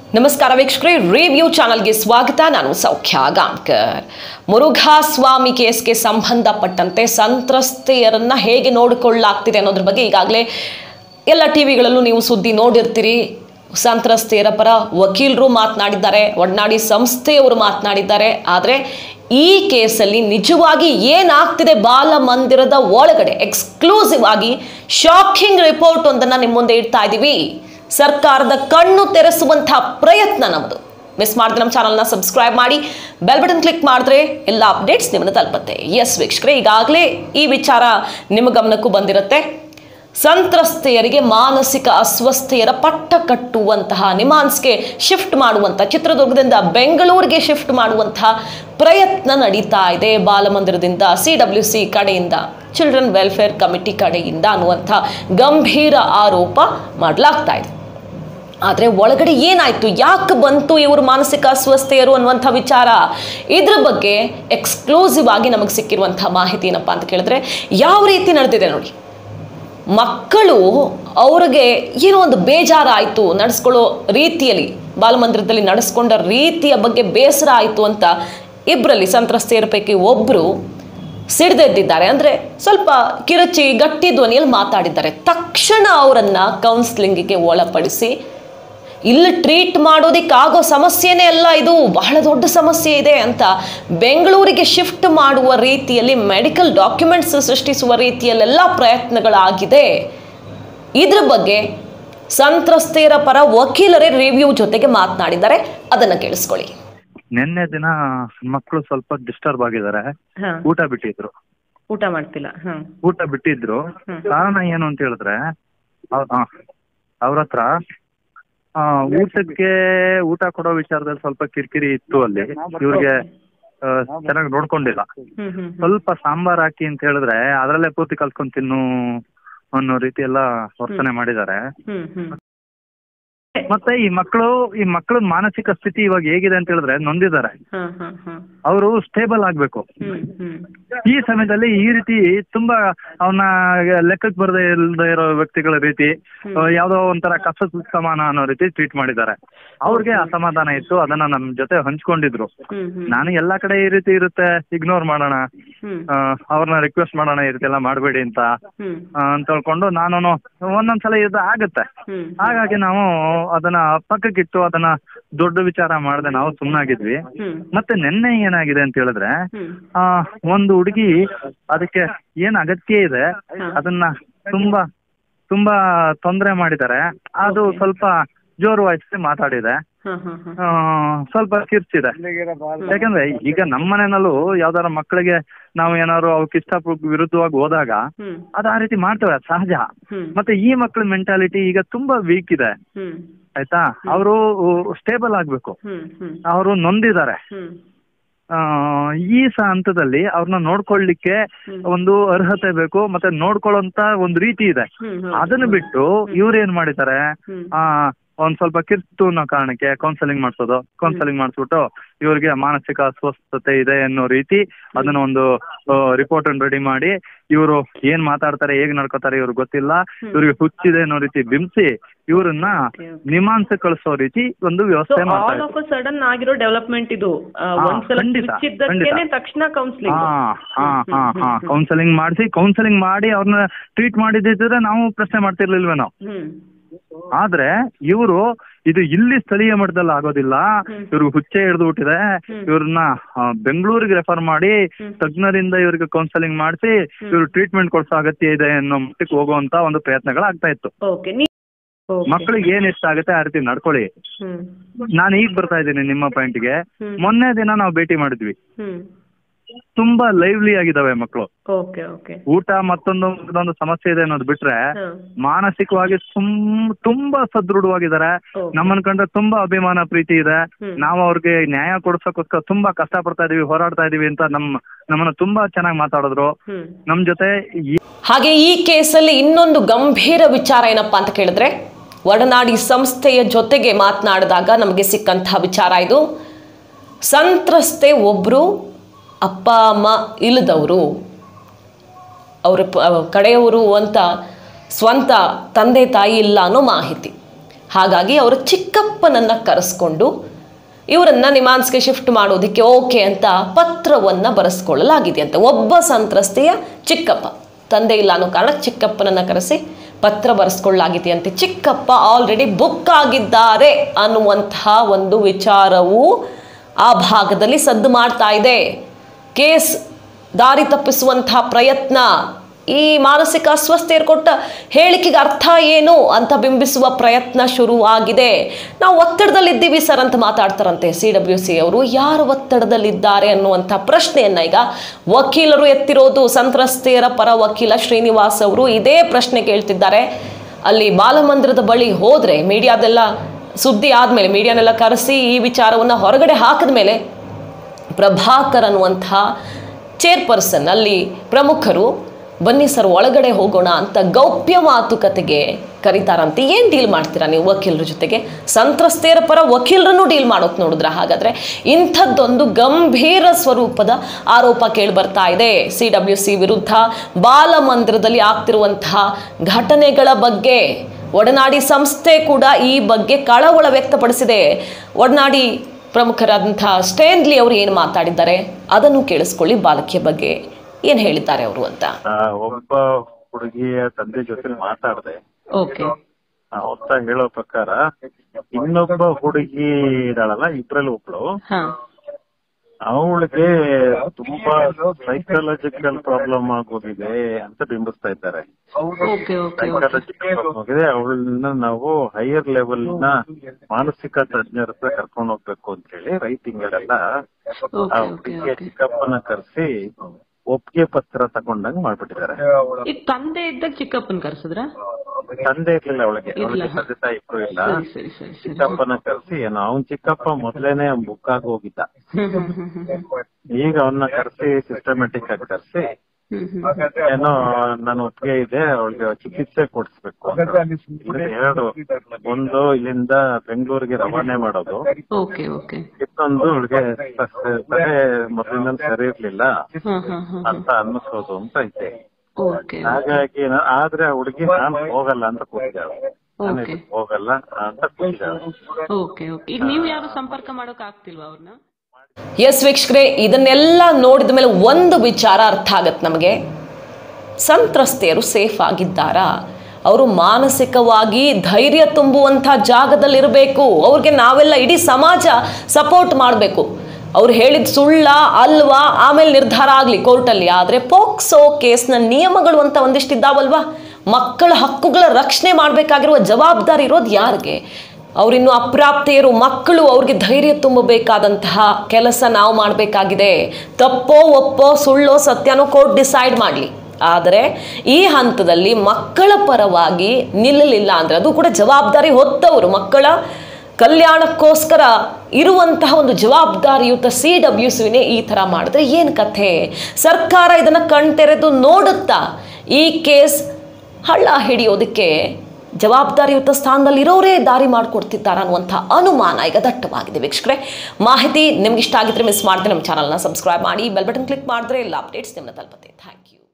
ನಮಸ್ಕಾರ ವೀಕ್ಷಕರೇ ರಿವ್ಯೂ ಚಾನಲ್ಗೆ ಸ್ವಾಗತ ನಾನು ಸೌಖ್ಯ ಗಾಂವ್ಕರ್ ಮುರುಘಾ ಸ್ವಾಮಿ ಕೇಸ್ಗೆ ಸಂಬಂಧಪಟ್ಟಂತೆ ಸಂತ್ರಸ್ತೆಯರನ್ನ ಹೇಗೆ ನೋಡಿಕೊಳ್ಳಲಾಗ್ತಿದೆ ಅನ್ನೋದ್ರ ಬಗ್ಗೆ ಈಗಾಗಲೇ ಎಲ್ಲ ಟಿ ವಿಗಳಲ್ಲೂ ನೀವು ಸುದ್ದಿ ನೋಡಿರ್ತೀರಿ ಸಂತ್ರಸ್ತೆಯರ ಪರ ವಕೀಲರು ಮಾತನಾಡಿದ್ದಾರೆ ಒಡನಾಡಿ ಸಂಸ್ಥೆಯವರು ಮಾತನಾಡಿದ್ದಾರೆ ಆದರೆ ಈ ಕೇಸಲ್ಲಿ ನಿಜವಾಗಿ ಏನಾಗ್ತಿದೆ ಬಾಲ ಮಂದಿರದ ಒಳಗಡೆ ಎಕ್ಸ್ಕ್ಲೂಸಿವ್ ಆಗಿ ಶಾಕಿಂಗ್ ರಿಪೋರ್ಟ್ ಒಂದನ್ನು ನಿಮ್ಮ ಮುಂದೆ ಇಡ್ತಾ ಇದ್ದೀವಿ ಸರ್ಕಾರದ ಕಣ್ಣು ತೆರೆಸುವಂತಹ ಪ್ರಯತ್ನ ನಮ್ಮದು ಮಿಸ್ ಮಾಡಿದ್ರೆ ನಮ್ಮ ಚಾನಲ್ನ ಸಬ್ಸ್ಕ್ರೈಬ್ ಮಾಡಿ ಬೆಲ್ ಬಟನ್ ಕ್ಲಿಕ್ ಮಾಡಿದ್ರೆ ಎಲ್ಲ ಅಪ್ಡೇಟ್ಸ್ ನಿಮ್ಮನ್ನು ತಲುಪುತ್ತೆ ಎಸ್ ವೀಕ್ಷಕರೇ ಈಗಾಗಲೇ ಈ ವಿಚಾರ ನಿಮ್ಮ ಗಮನಕ್ಕೂ ಬಂದಿರುತ್ತೆ ಸಂತ್ರಸ್ತೆಯರಿಗೆ ಮಾನಸಿಕ ಅಸ್ವಸ್ಥೆಯರ ಪಟ್ಟ ಕಟ್ಟುವಂತಹ ನಿಮಾನ್ಸ್ಗೆ ಶಿಫ್ಟ್ ಮಾಡುವಂಥ ಚಿತ್ರದುರ್ಗದಿಂದ ಬೆಂಗಳೂರಿಗೆ ಶಿಫ್ಟ್ ಮಾಡುವಂತಹ ಪ್ರಯತ್ನ ನಡೀತಾ ಇದೆ ಬಾಲಮಂದಿರದಿಂದ ಸಿ ಡಬ್ಲ್ಯೂ ಸಿ ಕಡೆಯಿಂದ ಚಿಲ್ಡ್ರನ್ ವೆಲ್ಫೇರ್ ಕಮಿಟಿ ಕಡೆಯಿಂದ ಅನ್ನುವಂಥ ಗಂಭೀರ ಆರೋಪ ಮಾಡಲಾಗ್ತಾ ಇದೆ ಆದರೆ ಒಳಗಡೆ ಏನಾಯ್ತು ಯಾಕೆ ಬಂತು ಇವರು ಮಾನಸಿಕ ಅಸ್ವಸ್ಥೆಯರು ಅನ್ನುವಂಥ ವಿಚಾರ ಇದ್ರ ಬಗ್ಗೆ ಎಕ್ಸ್ಕ್ಲೂಸಿವ್ ಆಗಿ ನಮಗೆ ಸಿಕ್ಕಿರುವಂಥ ಮಾಹಿತಿ ಏನಪ್ಪ ಅಂತ ಕೇಳಿದ್ರೆ ಯಾವ ರೀತಿ ನಡೆದಿದೆ ನೋಡಿ ಮಕ್ಕಳು ಅವ್ರಿಗೆ ಏನೋ ಒಂದು ಬೇಜಾರಾಯಿತು ನಡೆಸ್ಕೊಳ್ಳೋ ರೀತಿಯಲ್ಲಿ ಬಾಲಮಂದಿರದಲ್ಲಿ ನಡೆಸ್ಕೊಂಡ ರೀತಿಯ ಬಗ್ಗೆ ಬೇಸರ ಆಯಿತು ಅಂತ ಇಬ್ಬರಲ್ಲಿ ಸಂತ್ರಸ್ತೆಯರ ಪೈಕಿ ಒಬ್ಬರು ಸಿಡ್ದೆದ್ದಿದ್ದಾರೆ ಅಂದರೆ ಸ್ವಲ್ಪ ಕಿರುಚಿ ಗಟ್ಟಿ ಧ್ವನಿಯಲ್ಲಿ ಮಾತಾಡಿದ್ದಾರೆ ತಕ್ಷಣ ಅವರನ್ನು ಕೌನ್ಸ್ಲಿಂಗಿಗೆ ಒಳಪಡಿಸಿ ಇಲ್ಲಿ ಟ್ರೀಟ್ ಮಾಡೋದಕ್ಕಾಗೋ ಸಮಸ್ಯೆನೇ ಅಲ್ಲ ಇದು ಬಹಳ ದೊಡ್ಡ ಸಮಸ್ಯೆ ಇದೆ ಅಂತ ಬೆಂಗಳೂರಿಗೆ ಶಿಫ್ಟ್ ಮಾಡುವ ರೀತಿಯಲ್ಲಿ ಮೆಡಿಕಲ್ ಡಾಕ್ಯುಮೆಂಟ್ಸ್ ಸೃಷ್ಟಿಸುವ ರೀತಿಯಲ್ಲೆಲ್ಲ ಪ್ರಯತ್ನಗಳಾಗಿದೆ ಇದ್ರ ಬಗ್ಗೆ ಸಂತ್ರಸ್ತೆಯರ ಪರ ವಕೀಲರೇ ರಿವ್ಯೂ ಜೊತೆಗೆ ಮಾತನಾಡಿದ್ದಾರೆ ಅದನ್ನು ಕೇಳಿಸ್ಕೊಳ್ಳಿ ನಿನ್ನೆ ದಿನ ಮಕ್ಕಳು ಸ್ವಲ್ಪ ಡಿಸ್ಟರ್ಬ್ ಆಗಿದ್ದಾರೆ ಹಾ ಊಟ ಬಿಟ್ಟಿದ್ರು ಊಟ ಮಾಡ್ತಿಲ್ಲ ಹಾ ಊಟ ಬಿಟ್ಟಿದ್ರು ಕಾರಣ ಏನು ಅಂತ ಹೇಳಿದ್ರೆ ಅವ್ರ ಹತ್ರ ಆ, ಊಟಕ್ಕೆ ಊಟ ಕೊಡೋ ವಿಚಾರದಲ್ಲಿ ಸ್ವಲ್ಪ ಕಿರಿಕಿರಿ ಇತ್ತು ಅಲ್ಲಿ ಇವ್ರಿಗೆ ಚೆನ್ನಾಗಿ ನೋಡ್ಕೊಂಡಿಲ್ಲ ಹ್ಮ್ ಹ್ಮ್ ಸ್ವಲ್ಪ ಸಾಂಬಾರ್ ಹಾಕಿ ಅಂತ ಹೇಳಿದ್ರೆ ಅದ್ರಲ್ಲೇ ಪೂರ್ತಿ ಕಲ್ತ್ಕೊಂಡ್ ತಿನ್ನು ಅನ್ನೋ ರೀತಿ ಎಲ್ಲ ವರ್ತನೆ ಮಾಡಿದ್ದಾರೆ ಹ್ಮ್ ಹ್ಮ್ ಮತ್ತೆ ಈ ಮಕ್ಕಳು ಈ ಮಕ್ಕಳ ಮಾನಸಿಕ ಸ್ಥಿತಿ ಇವಾಗ ಹೇಗಿದೆ ಅಂತ ಹೇಳಿದ್ರೆ ನೊಂದಿದ್ದಾರೆ ಹಾ ಹಾ ಹಾ ಅವರು ಸ್ಟೇಬಲ್ ಆಗ್ಬೇಕು ಹ್ಮ್ ಹ್ಮ್ ಈ ಸಮಯದಲ್ಲಿ ಈ ರೀತಿ ತುಂಬಾ ಅವನ ಲೆಕ್ಕಕ್ಕೆ ಬರದೇ ಇಲ್ಲದೆ ಇರೋ ವ್ಯಕ್ತಿಗಳ ರೀತಿ ಆ, ಯಾವ್ದೋ ಒಂಥರ ಕಸ ಸಮಾನ ಅನ್ನೋ ರೀತಿ ಟ್ರೀಟ್ ಮಾಡಿದ್ದಾರೆ ಅವ್ರಿಗೆ ಅಸಮಾಧಾನ ಇತ್ತು ಅದನ್ನ ನಮ್ ಜೊತೆ ಹಂಚ್ಕೊಂಡಿದ್ರು ಹ್ಮ್ ಹ್ಮ್ ನಾನು ಎಲ್ಲಾ ಕಡೆ ಈ ರೀತಿ ಇರುತ್ತೆ ಇಗ್ನೋರ್ ಮಾಡೋಣ ಹ್ಮ್ ಆ, ಅವ್ರನ್ನ ರಿಕ್ವೆಸ್ಟ್ ಮಾಡೋಣ ಈ ರೀತಿ ಎಲ್ಲ ಮಾಡಬೇಡಿ ಅಂತ ಹ್ಮ್ ಆ, ಅಂತ ಹೇಳ್ಕೊಂಡು ನಾನು ಒಂದೊಂದ್ಸಲ ಇದು ಆಗುತ್ತೆ ಹ್ಮ್ ಹಾಗಾಗಿ ನಾವು ಅದನ್ನ ಪಕ್ಕಕ್ಕಿಟ್ಟು ಅದನ್ನ ದೊಡ್ಡ ವಿಚಾರ ಮಾಡದೆ ನಾವು ಸುಮ್ಮನಾಗಿದ್ವಿ ಹ್ಮ್ ಮತ್ತೆ ನಿನ್ನೆ ಏನಾಗಿದೆ ಅಂತ ಹೇಳಿದ್ರೆ ಹ್ಮ್ ಆ ಒಂದು ಹುಡುಗಿ ಅದಕ್ಕೆ ಏನ್ ಅಗತ್ಯ ಇದೆ ಅದನ್ನ ತುಂಬಾ ತುಂಬಾ ತೊಂದರೆ ಮಾಡಿದ್ದಾರೆ ಅದು ಸ್ವಲ್ಪ ಜೋರು ವಾಯ್ಸಲ್ಲಿ ಮಾತಾಡಿದೆ ಹಾ ಹಾ ಹಾ ಆ, ಸ್ವಲ್ಪ ಕಿರ್ಚಿದೆ ಯಾಕಂದ್ರೆ ಈಗ ನಮ್ಮ ಮನೆಯಲ್ಲೂ ಯಾವ್ದಾರ ಮಕ್ಕಳಿಗೆ ನಾವು ಏನಾದ್ರು ಅವಕ್ಕೆ ಇಷ್ಟ ವಿರುದ್ಧವಾಗಿ ಹೋದಾಗ ಹ್ಮ್ ಅದು ಆ ರೀತಿ ಮಾಡ್ತೇವೆ ಅದು ಸಹಜ ಹ್ಮ್ ಮತ್ತೆ ಈ ಮಕ್ಕಳ ಮೆಂಟಾಲಿಟಿ ಈಗ ತುಂಬಾ ವೀಕ್ ಇದೆ ಹ್ಮ್ ಆಯ್ತಾ ಅವರು ಸ್ಟೇಬಲ್ ಆಗ್ಬೇಕು ಹ್ಮ್ ಹ್ಮ್ ಅವರು ನೊಂದಿದ್ದಾರೆ ಹ್ಮ್ ಆ, ಈ ಸ ಹಂತದಲ್ಲಿ ಅವ್ರನ್ನ ನೋಡ್ಕೊಳ್ಳಿಕ್ಕೆ ಒಂದು ಅರ್ಹತೆ ಬೇಕು ಮತ್ತೆ ನೋಡ್ಕೊಳ್ಳೋಂತ ಒಂದು ರೀತಿ ಇದೆ ಹ್ಮ್ ಹ್ಮ್ ಅದನ್ನ ಬಿಟ್ಟು ಇವ್ರು ಏನ್ ಮಾಡಿದ್ದಾರೆ ಹ್ಮ್. ಆ ಒಂದ್ ಸ್ವಲ್ಪ ಕಿರ್ತು ಅನ್ನೋ ಕಾರಣಕ್ಕೆ ಕೌನ್ಸಲಿಂಗ್ ಮಾಡ್ಸೋದು ಕೌನ್ಸಲಿಂಗ್ ಮಾಡಿಸ್ಬಿಟ್ಟು ಇವ್ರಿಗೆ ಮಾನಸಿಕ ಅಸ್ವಸ್ಥತೆ ಇದೆ ಅನ್ನೋ ರೀತಿ ಅದನ್ನ ಒಂದು ರಿಪೋರ್ಟ್ ಅನ್ನು ರೆಡಿ ಮಾಡಿ ಇವರು ಏನ್ ಮಾತಾಡ್ತಾರೆ ಹೇಗ್ ನಡ್ಕೋತಾರೆ ಇವ್ರಿಗೆ ಗೊತ್ತಿಲ್ಲ ಇವ್ರಿಗೆ ಹುಚ್ಚಿದೆ ಅನ್ನೋ ರೀತಿ ಬಿಂಬಿಸಿ ಇವ್ರನ್ನ ನಿಮಾನ್ಸ ಕಳಿಸೋ ರೀತಿ ಒಂದು ಸೊ ವ್ಯವಸ್ಥೆ ಮಾಡ್ತಾ ಆಲ್ ಆಫ್ ಅ ಸಡನ್ ಆಗಿರೋ ಡೆವಲಪ್ಮೆಂಟ್ ಇದು ಆ, ಹಾ, ಒಂದ್ಸಲ ಖಂಡಿತ, ಸ್ವಿಚ್ ಇದ್ದಕ್ಕೇನೆ ಖಂಡಿತ. ತಕ್ಷಣ ಕೌನ್ಸಿಲಿಂಗ್ ಹಾ ಹಾ ಹಾ ಹಾ ಕೌನ್ಸಲಿಂಗ್ ಮಾಡಿಸಿ ಕೌನ್ಸಲಿಂಗ್ ಮಾಡಿ ಅವ್ರನ್ನ ಟ್ರೀಟ್ ಮಾಡಿದ್ರೆ ನಾವು ಪ್ರಶ್ನೆ ಮಾಡ್ತಿರ್ಲಿಲ್ವೇನೋ ಹ್ಮ್ ಆದ್ರೆ ಇವರು ಇದು ಇಲ್ಲಿ ಸ್ಥಳೀಯ ಮಟ್ಟದಲ್ಲಿ ಆಗೋದಿಲ್ಲ ಇವ್ರಿಗೆ ಹುಚ್ಚೆ ಹಿಡಿದು ಬಿಟ್ಟಿದೆ ಇವ್ರನ್ನ ಆ, ಬೆಂಗಳೂರಿಗೆ ರೆಫರ್ ಮಾಡಿ ತಜ್ಞರಿಂದ ಇವ್ರಿಗೆ ಕೌನ್ಸಲಿಂಗ್ ಮಾಡಿಸಿ ಇವ್ರು ಟ್ರೀಟ್ಮೆಂಟ್ ಕೊಡ್ಸೋ ಅಗತ್ಯ ಇದೆ ಅನ್ನೋ ಮಟ್ಟಕ್ಕೆ ಹೋಗುವಂತ ಒಂದು ಪ್ರಯತ್ನಗಳಾಗ್ತಾ ಇತ್ತು ಓಕೆ ನೀ ಓಕೆ ಮಕ್ಕಳಿಗೆ ಏನ್ ಇಷ್ಟ ಆಗುತ್ತೆ ಆ ರೀತಿ ನಡ್ಕೊಳ್ಳಿ ಹ್ಮ್ ನಾನು ಈಗ ಬರ್ತಾ ಇದ್ದೀನಿ ನಿಮ್ಮ ಪಾಯಿಂಟ್ಗೆ ಹ್ಮ್. ಮೊನ್ನೆ ದಿನ ನಾವು ಭೇಟಿ ಮಾಡಿದ್ವಿ ಹ್ಮ್ ತುಂಬಾ ಲೈವ್ಲಿ ಆಗಿದಾವೆ ಮಕ್ಕಳು ಓಕೆ ಓಕೆ ಊಟ ಮತ್ತೊಂದು ಮತ್ತೊಂದು ಸಮಸ್ಯೆ ಇದೆ ಅನ್ನೋದು ಬಿಟ್ರೆ ಹಾ ಮಾನಸಿಕವಾಗಿ ತುಂ- ತುಂಬಾ ಸದೃಢವಾಗಿದ್ದಾರೆ Okay. ನಮ್ಮನ್ ಕಂಡ್ರೆ ತುಂಬಾ ಅಭಿಮಾನ ಪ್ರೀತಿ ಇದೆ ಹ್ಮ್. ನಾವು ಅವ್ರಿಗೆ ನ್ಯಾಯ ಕೊಡ್ಸೋಕೋಸ್ಕರ ತುಂಬಾ ಕಷ್ಟ ಪಡ್ತಾ ಇದೀವಿ ಹೋರಾಡ್ತಾ ಇದೀವಿ ಅಂತ ನಮ್ಮ ನಮ್ಮನ್ನ ತುಂಬಾ ಚೆನ್ನಾಗಿ ಮಾತಾಡಿದ್ರು ಹ್ಮ್ ನಮ್ ಜೊತೆ ಈ- ಹಾಗೆ ಈ ಕೇಸಲ್ಲಿ ಇನ್ನೊಂದು ಗಂಭೀರ ವಿಚಾರ ಏನಪ್ಪಾ ಅಂತ ಕೇಳಿದ್ರೆ ಒಡನಾಡಿ ಸಂಸ್ಥೆಯ ಜೊತೆಗೆ ಮಾತನಾಡಿದಾಗ ನಮಗೆ ಸಿಕ್ಕಂತಹ ವಿಚಾರ ಇದು ಸಂತ್ರಸ್ತೆ ಒಬ್ಬರು ಅಪ್ಪ ಅಮ್ಮ ಇಲ್ಲದವರು ಅವರ ಪ- ಕಡೆಯವರು ಅಂತ ಸ್ವಂತ ತಂದೆ ತಾಯಿ ಇಲ್ಲ ಅನ್ನೋ ಮಾಹಿತಿ ಹಾಗಾಗಿ ಅವರು ಚಿಕ್ಕಪ್ಪನನ್ನ ಕರೆಸ್ಕೊಂಡು ಇವರನ್ನ ನಿಮಾನ್ಸ್ಗೆ ಶಿಫ್ಟ್ ಮಾಡೋದಕ್ಕೆ ಓಕೆ ಅಂತ ಪತ್ರವನ್ನ ಬರೆಸ್ಕೊಳ್ಳಲಾಗಿದೆ ಅಂತ ಒಬ್ಬ ಸಂತ್ರಸ್ತೆಯ ಚಿಕ್ಕಪ್ಪ ತಂದೆ ಇಲ್ಲ ಅನ್ನೋ ಕಾರಣಕ್ಕೆ ಚಿಕ್ಕಪ್ಪನನ್ನ ಕರೆಸಿ ಪತ್ರ ಬರೆಸ್ಕೊಳ್ಳಲಾಗಿದೆ ಅಂತೆ ಚಿಕ್ಕಪ್ಪ ಆಲ್ರೆಡಿ ಬುಕ್ ಆಗಿದ್ದಾರೆ ಅನ್ನುವಂತಹ ಒಂದು ವಿಚಾರವು ಆ ಭಾಗದಲ್ಲಿ ಸದ್ದು ಮಾಡ್ತಾ ಇದೆ ಕೇಸ್ ದಾರಿ ತಪ್ಪಿಸುವಂತಹ ಪ್ರಯತ್ನ ಈ ಮಾನಸಿಕ ಅಸ್ವಸ್ಥೆಯರು ಕೊಟ್ಟ ಹೇಳಿಕೆಗೆ ಅರ್ಥ ಏನು ಅಂತ ಬಿಂಬಿಸುವ ಪ್ರಯತ್ನ ಶುರುವಾಗಿದೆ ನಾವು ಒತ್ತಡದಲ್ಲಿದ್ದೀವಿ ಸರ್ ಅಂತ ಮಾತಾಡ್ತಾರಂತೆ ಸಿ ಡಬ್ಲ್ಯೂ ಸಿ ಅವರು ಯಾರು ಒತ್ತಡದಲ್ಲಿದ್ದಾರೆ ಅನ್ನುವಂಥ ಪ್ರಶ್ನೆಯನ್ನ ಈಗ ವಕೀಲರು ಎತ್ತಿರೋದು ಸಂತ್ರಸ್ತೆಯರ ಪರ ವಕೀಲ ಶ್ರೀನಿವಾಸ್ ಅವರು ಇದೇ ಪ್ರಶ್ನೆ ಕೇಳ್ತಿದ್ದಾರೆ ಅಲ್ಲಿ ಬಾಲಮಂದಿರದ ಬಳಿ ಹೋದ್ರೆ ಮೀಡಿಯಾದೆಲ್ಲ ಸುದ್ದಿ ಆದಮೇಲೆ ಮೀಡಿಯಾನೆಲ್ಲ ಕರೆಸಿ ಈ ವಿಚಾರವನ್ನು ಹೊರಗಡೆ ಹಾಕಿದ ಮೇಲೆ ಪ್ರಭಾಕರ್ ಅನ್ನುವಂಥ ಚೇರ್ಪರ್ಸನ್ ಅಲ್ಲಿ ಪ್ರಮುಖರು ಬನ್ನಿ ಸರ್ ಒಳಗಡೆ ಹೋಗೋಣ ಅಂತ ಗೌಪ್ಯ ಮಾತುಕತೆಗೆ ಕರೀತಾರಂತೆ ಏನು ಡೀಲ್ ಮಾಡ್ತೀರಾ ನೀವು ವಕೀಲರ ಜೊತೆಗೆ ಸಂತ್ರಸ್ತೆಯರ ಪರ ವಕೀಲರನ್ನು ಡೀಲ್ ಮಾಡೋಕೆ ನೋಡಿದ್ರ ಹಾಗಾದ್ರೆ ಇಂಥದ್ದೊಂದು ಗಂಭೀರ ಸ್ವರೂಪದ ಆರೋಪ ಕೇಳಿ ಬರ್ತಾ ಇದೆ ಸಿ ಡಬ್ಲ್ಯೂ ಸಿ ವಿರುದ್ಧ ಬಾಲಮಂದಿರದಲ್ಲಿ ಆಗ್ತಿರುವಂತಹ ಘಟನೆಗಳ ಬಗ್ಗೆ ಒಡನಾಡಿ ಸಂಸ್ಥೆ ಕೂಡ ಈ ಬಗ್ಗೆ ಕಳವಳ ವ್ಯಕ್ತಪಡಿಸಿದೆ ಒಡನಾಡಿ ಪ್ರಮುಖರಾದಂಥ ಸ್ಟೇನ್ಲಿ ಅವರು ಏನು ಮಾತಾಡಿದ್ದಾರೆ ಅದನ್ನು ಕೇಳಿಸ್ಕೊಳ್ಳಿ ಬಾಲಕಿಯ ಬಗ್ಗೆ ಏನು ಹೇಳಿದ್ದಾರೆ ಅವರು ಅಂತ ಆ, ಒಬ್ಬ ಹುಡುಗಿಯ ತಂದೆ ಜೊತೆ ಮಾತಾಡ್ದೆ ಓಕೆ ಅವತ್ತ ಹೇಳೋ ಪ್ರಕಾರ ಇನ್ನೊಬ್ಬ ಹುಡುಗಿ ಇದಾಳಲ್ಲ ಇಬ್ರಲ್ಲಿ ಒಬ್ಳು ಹಾ ಅವಳಿಗೆ ತುಂಬಾ ಸೈಕಾಲಜಿಕಲ್ ಪ್ರಾಬ್ಲಮ್ ಆಗೋಗಿದೆ ಅಂತ ಬಿಂಬಿಸ್ತಾ ಇದ್ದಾರೆ okay okay okay psychological problem ಆಗಿದೆ ಅವಳನ್ನ ನಾವು ಹೈಯರ್ ಲೆವೆಲ್ ನ ಮಾನಸಿಕ ತಜ್ಞರ ಹತ್ರ ಕರ್ಕೊಂಡು ಹೋಗ್ಬೇಕು ಅಂತ ಹೇಳಿ ರೈಟಿಂಗ್ ಅಲ್ಲೆಲ್ಲ ಆ ಓಕೆ ಓಕೆ ಹುಡುಗಿಯ ಓಕೆ ಚಿಕ್ಕಪ್ಪನ ಕರೆಸಿ ಒಪ್ಪಿಗೆ ಪತ್ರ ತಗೊಂಡಂಗ್ ಮಾಡ್ಬಿಟ್ಟಿದ್ದಾರೆ ಈಗ ತಂದೆ ಇದ್ದಾಗ ಚಿಕ್ಕಪ್ಪನ್ ಕರ್ಸಿದ್ರ ತಂದೆ ಇರ್ಲಿಲ್ಲ ಅವಳಿಗೆ ಇಲ್ಲ. ಅವಳಿಗೆ ತಂದೆ ತಾಯಿ ಇಬ್ರು ಇಲ್ಲ ಸರಿ ಸರಿ ಸರಿ ಸರಿ ಚಿಕ್ಕಪ್ಪನ ಕರೆಸಿ ಏನೋ ಅವನ್ ಚಿಕ್ಕಪ್ಪ ಮೊದ್ಲೇನೆ ಬುಕ್ ಆಗಿ ಹೋಗಿದ್ದ ಹ್ಮ್ ಹ್ಮ್ ಹ್ಮ್ ಹ್ಮ್ ಈಗ ಅವನ್ನ ಕರೆಸಿ ಸಿಸ್ಟಮೆಟಿಕ್ ಆಗಿ ಕರೆಸಿ ಹ್ಮ್ ಹ್ಮ್ ಏನೋ ನಾನು ಒಪ್ಪಿಗೆ ಇದೆ ಅವಳಿಗೆ ಚಿಕಿತ್ಸೆ ಕೊಡಿಸ್ಬೇಕು ಅಂತ. ಇದು ಎರಡು ಒಂದು ಇಲ್ಲಿಂದ ಬೆಂಗಳೂರಿಗೆ ರವಾನೆ ಮಾಡೋದು ಓಕೆ ಓಕೆ ಇನ್ನೊಂದು ಅವಳಿಗೆ ತಲೆ ಮೊದಲಿಂದ ಸರಿ ಇರ್ಲಿಲ್ಲ ಹಾ ಹಾ ಹಾ ಅಂತ ಅನ್ನಿಸೋದು ಅಂತ ಐತೆ ಓಕೆ ಹಾಗಾಗಿ ನಾ- ಆದ್ರೆ ಆ ಹುಡುಗಿ ನಾನು ಹೋಗಲ್ಲ ಅಂತ ಕೂತಿದ್ದಾಳೆ ನಾನು ಓಕೆ ಇದಕ್ಕೆ ಹೋಗಲ್ಲ ಅಂತ ಕೂತಿದ್ದಾಳೆ ಓಕೆ ಓಕೆ ಈಗ ನೀವು ಯಾರು ಸಂಪರ್ಕ ಮಾಡೋಕ್ ಆಗ್ತಿಲ್ವಾ ಅವ್ರನ್ನ ಎಸ್ ವೀಕ್ಷಕರೇ ಇದನ್ನೆಲ್ಲ ನೋಡಿದ ಮೇಲೆ ಒಂದು ವಿಚಾರ ಅರ್ಥ ಆಗತ್ತೆ ನಮಗೆ ಸಂತ್ರಸ್ತೆಯರು ಸೇಫ್ ಆಗಿದ್ದಾರಾ ಅವರು ಮಾನಸಿಕವಾಗಿ ಧೈರ್ಯ ತುಂಬುವಂಥ ಜಾಗದಲ್ಲಿರಬೇಕು ಅವ್ರಿಗೆ ನಾವೆಲ್ಲ ಇಡೀ ಸಮಾಜ ಸಪೋರ್ಟ್ ಮಾಡಬೇಕು ಅವ್ರು ಹೇಳಿದ ಸುಳ್ಳ ಅಲ್ವಾ ಆಮೇಲೆ ನಿರ್ಧಾರ ಆಗಲಿ ಕೋರ್ಟಲ್ಲಿ ಆದರೆ ಪೋಕ್ಸೋ ಕೇಸ್ನ ನಿಯಮಗಳು ಅಂತ ಒಂದಿಷ್ಟಿದ್ದಾವಲ್ವಾ ಮಕ್ಕಳ ಹಕ್ಕುಗಳ ರಕ್ಷಣೆ ಮಾಡಬೇಕಾಗಿರುವ ಜವಾಬ್ದಾರಿ ಇರೋದು ಯಾರಿಗೆ ಅವರಿನ್ನು ಅಪ್ರಾಪ್ತೆಯರು ಮಕ್ಕಳು ಅವ್ರಿಗೆ ಧೈರ್ಯ ತುಂಬಬೇಕಾದಂತಹ ಕೆಲಸ ನಾವು ಮಾಡಬೇಕಾಗಿದೆ ತಪ್ಪೋ ಒಪ್ಪೋ ಸುಳ್ಳೋ ಸತ್ಯನೋ ಕೋರ್ಟ್ ಡಿಸೈಡ್ ಮಾಡಲಿ ಆದರೆ ಈ ಹಂತದಲ್ಲಿ ಮಕ್ಕಳ ಪರವಾಗಿ ನಿಲ್ಲಲಿಲ್ಲ ಅಂದರೆ ಅದು ಕೂಡ ಜವಾಬ್ದಾರಿ ಹೊತ್ತವರು ಮಕ್ಕಳ ಕಲ್ಯಾಣಕ್ಕೋಸ್ಕರ ಇರುವಂತಹ ಒಂದು ಜವಾಬ್ದಾರಿಯುತ ಸಿ ಡಬ್ಲ್ಯೂ ಸಿನೇ ಈ ಥರ ಮಾಡಿದ್ರೆ ಏನು ಕಥೆ ಸರ್ಕಾರ ಇದನ್ನು ಕಣ್ತೆರೆದು ನೋಡುತ್ತಾ ಈ ಕೇಸ್ ಹಳ್ಳ ಹಿಡಿಯೋದಕ್ಕೆ ಜವಾಬ್ದಾರಿಯುತ ಸ್ಥಾನದಲ್ಲಿ ಇರೋರೇ ದಾರಿ ಮಾಡಿಕೊಡ್ತಿದ್ದಾರ ಅನ್ನುವಂಥ ಅನುಮಾನ ಈಗ ದಟ್ಟವಾಗಿದೆ ವೀಕ್ಷಕರೇ ಮಾಹಿತಿ ನಿಮ್ಗೆ ಇಷ್ಟ ಆಗಿದ್ರೆ ಮಿಸ್ ಮಾಡಿದ್ರೆ ನಮ್ಮ ಚಾನಲ್ನ ಸಬ್ಸ್ಕ್ರೈಬ್ ಮಾಡಿ ಬೆಲ್ ಬಟನ್ ಕ್ಲಿಕ್ ಮಾಡಿದ್ರೆ ಎಲ್ಲ ಅಪ್ಡೇಟ್ಸ್ ನಿಮ್ಮನ್ನ ತಲುಪುತ್ತೆ ಥ್ಯಾಂಕ್ ಯು